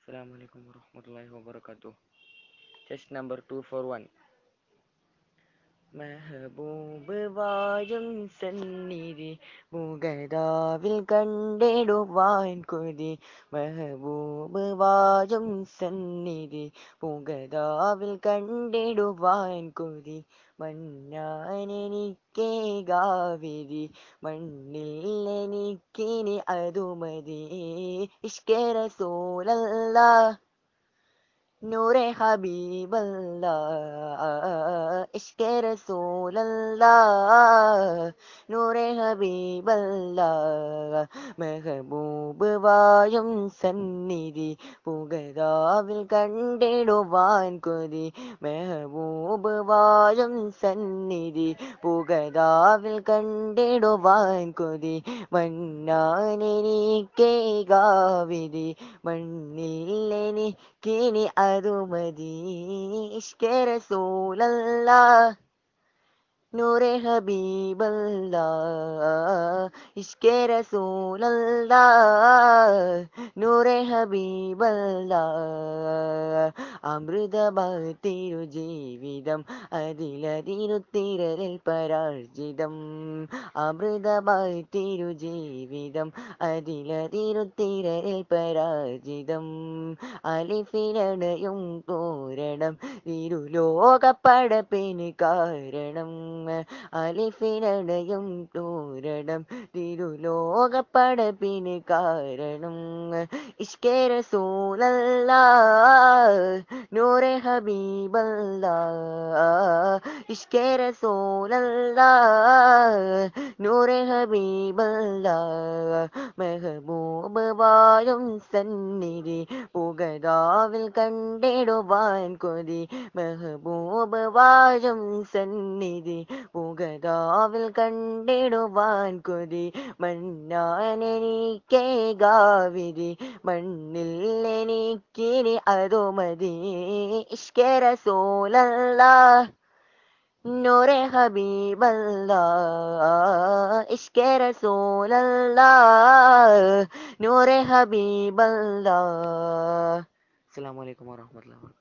Assalamualaikum warahmatullahi wabarakatuh. Test number 241. Mehboob വാഴും സന്നിധി മുഗതാവിൽ കണ്ടിടുവാൻ കൊതി മെഹബൂബ് വാഴും സന്നിധി മുഗതാവിൽ കണ്ടിടുവാൻ കൊതി മണ്ണാനെനിക്കേകാവിധി മണ്ണിൽ എനിക്കിനി അതുമതി ഇഷ്കര സോലല്ല നൂറെ ഹബീബല്ല ഇഷ്കര സോലല്ല നൂറെ ഹബീബല്ല മെഹബൂബ് വായും സന്നിധി പുകതാവിൽ കണ്ടിടുവാൻ കൊതി മെഹബൂബ് വായും സന്നിധി പുകതാവിൽ കണ്ടിടുവാൻ കൊതി മണ്ണാനെനിക്കേകാവിധി മണ്ണിൽ എനിക്കിനി അതുമതി ഇഷ്കര സൂലല്ല നൂറെ ഹബീബല്ല ഇഷ്കര സൂലല്ല നൂറെ ഹബീബല്ല അമൃതമായി തിരു ജീവിതം അതിലതിരുത്തിരലിൽ പരാർജിതം അമൃതമായി തിരു ജീവിതം അതിലതിരുത്തിരലിൽ പരാജിതം അലിഫിനണയും തോരണം തിരുലോകപ്പടപ്പിന് കാരണം അലിഫിനണയും തോരണം തിരുലോകപ്പടപ്പിന് കാരണം ഇഷ്കര സൂലല്ല നൂറെ ഹബീബല്ല ഇഷ്കര സൂലല്ല നൂറെ ഹബീബല്ല മെഹബൂബ് വാഴും സന്നിധി പുകതാവിൽ കണ്ടിടുവാൻ കൊതി മെഹബൂബ് വാഴും സന്നിധി പുകതാവിൽ കണ്ടിടുവാൻ കൊതി മണ്ണാനെനിക്കേകാവിധി മണ്ണിൽ എനിക്കിനി അതോ മതി ഇഷ്കര സോലല്ല നൂറെ ഹബീബല്ല ഇഷ്കര സോലല്ല നൂറെ ഹബീബല്ല അസ്സലാമു അലൈക്കും വറഹ്മത്തുള്ളാഹി